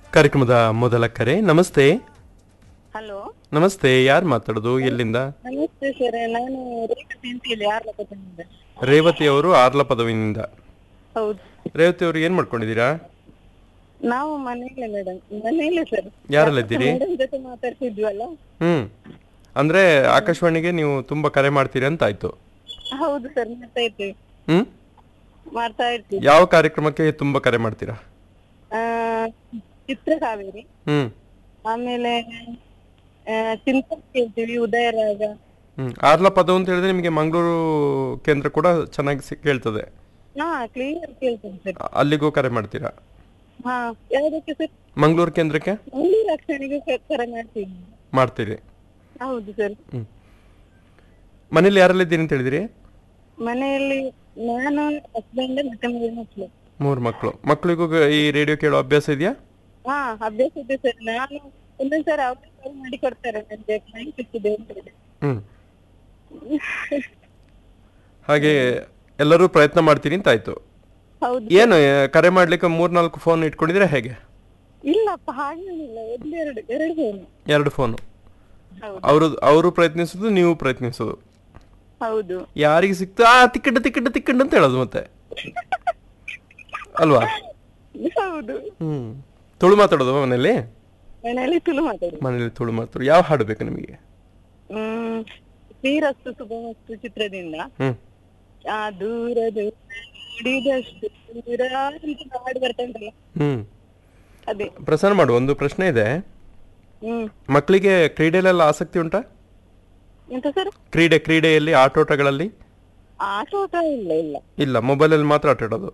ಕಾರ್ಯಕ್ರಮದ ಮೊದಲ ಕರೆ ನಮಸ್ತೆ ಹಲೋ ನಮಸ್ತೆ ಯಾರು ಮಾತಾಡೋದು ಎಲ್ಲಿಂದ ನಮಸ್ತೆ ಸರ್ ನಾನು ರೇಖಾ ಅಂತೇಳಿ ಯಾರ್ಲಪದಿಂದ ರೇವತಿ ಅವರು ಆರ್ಲ ಪದವಿನಿಂದ ಹೌದು ರೇವತಿ ಅವರು ಏನ್ ಮಾಡ್ಕೊಂಡಿದ್ದೀರಾ ನಾವು ಮನೆಯಲ್ಲೇ ಮೇಡಮ್ ಮನೆಯಲ್ಲೇ ಸರ್ ಯಾರೆಲ್ಲ ಇದ್ದೀರಿ ಮೇಡಮ್ ಜೊತೆ ಮಾತಾಡ್ತಿದ್ವಲ್ಲ ಹ್ಮ್ ಅಂದ್ರೆ ಆಕಾಶವಾಣಿಗೆ ನೀವು ತುಂಬಾ ಕರೆ ಮಾಡ್ತೀರಿ ಅಂತ ಆಯ್ತು ಹೌದು ಸರ್ ಮಾಡ್ತಾ ಇರ್ತೀವಿ ಹ್ಮ್ ಮಾಡ್ತಾ ಇರ್ತೀವಿ ಯಾವ ಕಾರ್ಯಕ್ರಮಕ್ಕೆ ತುಂಬಾ ಕರೆ ಮಾಡ್ತೀರಾ ಆ, ಚಿತ್ರ ಕಾವೇರಿ ಹ್ಮ್ ಆಮೇಲೆ ಆ, ಚಿಂತನೆ ಕೇಳ್ತೀವಿ ಉದಯರಾಗ ಹ್ಮ್ ಆರ್ಲ ಪದ ಅಂತ ಹೇಳಿದ್ರೆ ನಿಮಗೆ ಮಂಗಳೂರು ಕೇಂದ್ರ ಕೂಡ ಚೆನ್ನಾಗಿ ಸಿ- ಕೇಳ್ತದೆ ಹಾ ಕ್ಲಿಯರ್ ಕೇಳ್ತೇನೆ ಸರ್ ಅ- ಅಲ್ಲಿಗೂ ಕರೆ ಮಾಡ್ತೀರಾ ಹಾ ಯಾವ್ದಕ್ಕೆ ಸರ್ ಮಂಗಳೂರು ಕೇಂದ್ರಕ್ಕೆ ಮಂಗಳೂರು ರಕ್ಷಣೆಗೆ ಕರೆ ಮಾಡ್ತೀವಿ ಮಾಡ್ತೀರಿ ಹೌದು ಸರ್ ಹ್ಮ್ ಮನೇಲಿ ಯಾರೆಲ್ಲ ಇದ್ದೀರಿ ಅಂತ ಹೇಳಿದಿರಿ ಮನೆಯಲ್ಲಿ ನಾನು ಹಸ್ಬೆಂಡ್ ಮತ್ತೆ ಮೂರು ಮಕ್ಕಳು ಮೂರು ಮಕ್ಕಳು ಮಕ್ಕಳಿಗೂ ಈ ರೇಡಿಯೋ ಕೇಳೋ ಅಭ್ಯಾಸ ಇದೆಯಾ ಹಾ ಅಭ್ಯಾಸ ಇದೆ ಸರ್ ನಾನು ಒಂದೊಂದ್ಸಾರಿ ಅವ್ರು ಕಾಲ್ ಮಾಡಿ ಕೊಡ್ತಾರೆ ನನ್ಗೆ ಕ್ಲೈಂಟ್ ಸಿಕ್ಕಿದೆ ಅಂತ ಹೇಳಿ ಹ್ಮ್ ಹಾಗೆ ಎಲ್ಲರೂ ಪ್ರಯತ್ನ ಮಾಡ್ತೀನಿ ಅಂತ ಆಯ್ತು ಹೌದು ಏನು ಆ, ಕರೆ ಮಾಡ್ಲಿಕ್ಕೆ ಮೂರ್ನಾಲ್ಕು ಫೋನ್ ಇಟ್ಕೊಂಡಿದ್ರೆ ಹೇಗೆ ಇಲ್ಲಪ್ಪ ಹಾಗೇನಿಲ್ಲ ಒಂದೆರಡು ಎರಡು ಫೋನ್ ಎರಡು ಫೋನು ಹೌದು ಅವರು ಅವರು ಪ್ರಯತ್ನಿಸೋದು ನೀವು ಪ್ರಯತ್ನಿಸೋದು ಹೌದು ಯಾರಿಗೆ ಸಿಕ್ತು ಆ ತಿಕ್ಕಂಡು ತಿಕ್ಕಂಡು ತಿಕ್ಕಂಡು ಅಂತ ಹೇಳೋದು ಮತ್ತೆ ಅಲ್ವಾ ಹೌದು ಹ್ಮ್ ತುಳು ಮಾತಾಡೋದು ಮನೇಲಿ ಮನೆಯಲ್ಲಿ ತುಳು ಮಾತಾಡಿ ಮನೇಲಿ ತುಳು ಮಾತಾಡೋದು ಯಾವ ಹಾಡು ಬೇಕು ನಿಮಗೆ ಹ್ಮ್ ಶ್ರೀರಸ್ತು ಶುಭಮಸ್ತು ಚಿತ್ರದಿಂದ ಹ್ಮ್ ಆ ದೂರ ದೂರ ನೋಡಿದಷ್ಟು ದೂರ ಅಂತ ಹಾಡು ಬರ್ತಾ ಉಂಟಲ್ಲ ಹ್ಮ್ ಅದೇ ಪ್ರಸಾರ ಮಾಡು ಒಂದು ಪ್ರಶ್ನೆ ಇದೆ ಹ್ಮ್ ಮಕ್ಕಳಿಗೆ ಕ್ರೀಡೆಯಲ್ಲೆಲ್ಲ ಆಸಕ್ತಿ ಉಂಟಾ ಎಂತ ಸರ್ ಕ್ರೀಡೆ ಕ್ರೀಡೆಯಲ್ಲಿ ಆಟೋಟಗಳಲ್ಲಿ ಆಟೋಟ ಇಲ್ಲ ಇಲ್ಲ ಇಲ್ಲ ಮೊಬೈಲಲ್ಲಿ ಮಾತ್ರ ಆಟ ಆಡೋದು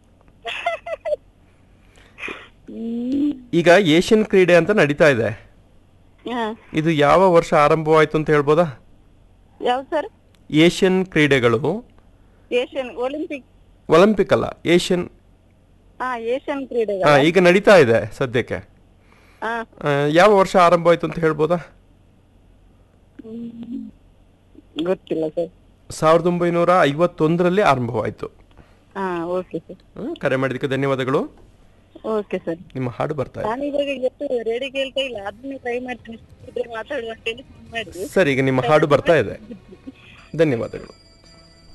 ಹ್ಮ್ ಈಗ ಏಷ್ಯನ್ ಕ್ರೀಡೆ ಅಂತ ನಡೀತಾ ಇದೆ ಹಾ ಇದು ಯಾವ ವರ್ಷ ಆರಂಭವಾಯ್ತು ಅಂತ ಹೇಳ್ಬೋದಾ ಯಾವ್ದು ಸರ್ ಏಷ್ಯನ್ ಕ್ರೀಡೆಗಳು ಏಷ್ಯನ್ ಒಲಿಂಪಿಕ್ ಒಲಿಂಪಿಕ್ ಅಲ್ಲ ಏಷ್ಯನ್ ಹಾ ಏಷ್ಯನ್ ಕ್ರೀಡೆಗಳು ಹಾ ಈಗ ನಡೀತಾ ಇದೆ ಸದ್ಯಕ್ಕೆ ಹಾ ಆ, ಯಾವ ವರ್ಷ ಆರಂಭವಾಯ್ತು ಅಂತ ಹೇಳ್ಬೋದಾ ಗೊತ್ತಿಲ್ಲ ಸರ್ ಸಾವಿರದ ಒಂಬೈನೂರ ಐವತ್ತೊಂದರಲ್ಲಿ ಆರಂಭವಾಯಿತು ಹಾ ಓಕೆ ಸರ್ ಹ್ಮ್, ಕರೆ ಮಾಡಿದ್ದಕ್ಕೆ ಧನ್ಯವಾದಗಳು ಓಕೆ ಸರ್ ನಿಮ್ಮ ಹಾಡು ಬರ್ತಾ ಇದೆ ನಾನು ಇವಾಗ ಇವತ್ತು ರೇಡಿಯೋ ಕೇಳ್ತಾ ಇಲ್ಲ ಅದನ್ನೇ ಟ್ರೈ ಮಾಡ್ತೀನಿ ಇದ್ರೆ ಮಾತಾಡುವ ಅಂತೇಳಿ ಫೋನ್ ಮಾಡಿದ್ವಿ ಸರಿ ಈಗ ನಿಮ್ಮ ಹಾಡು ಬರ್ತಾ ಇದೆ ಧನ್ಯವಾದಗಳು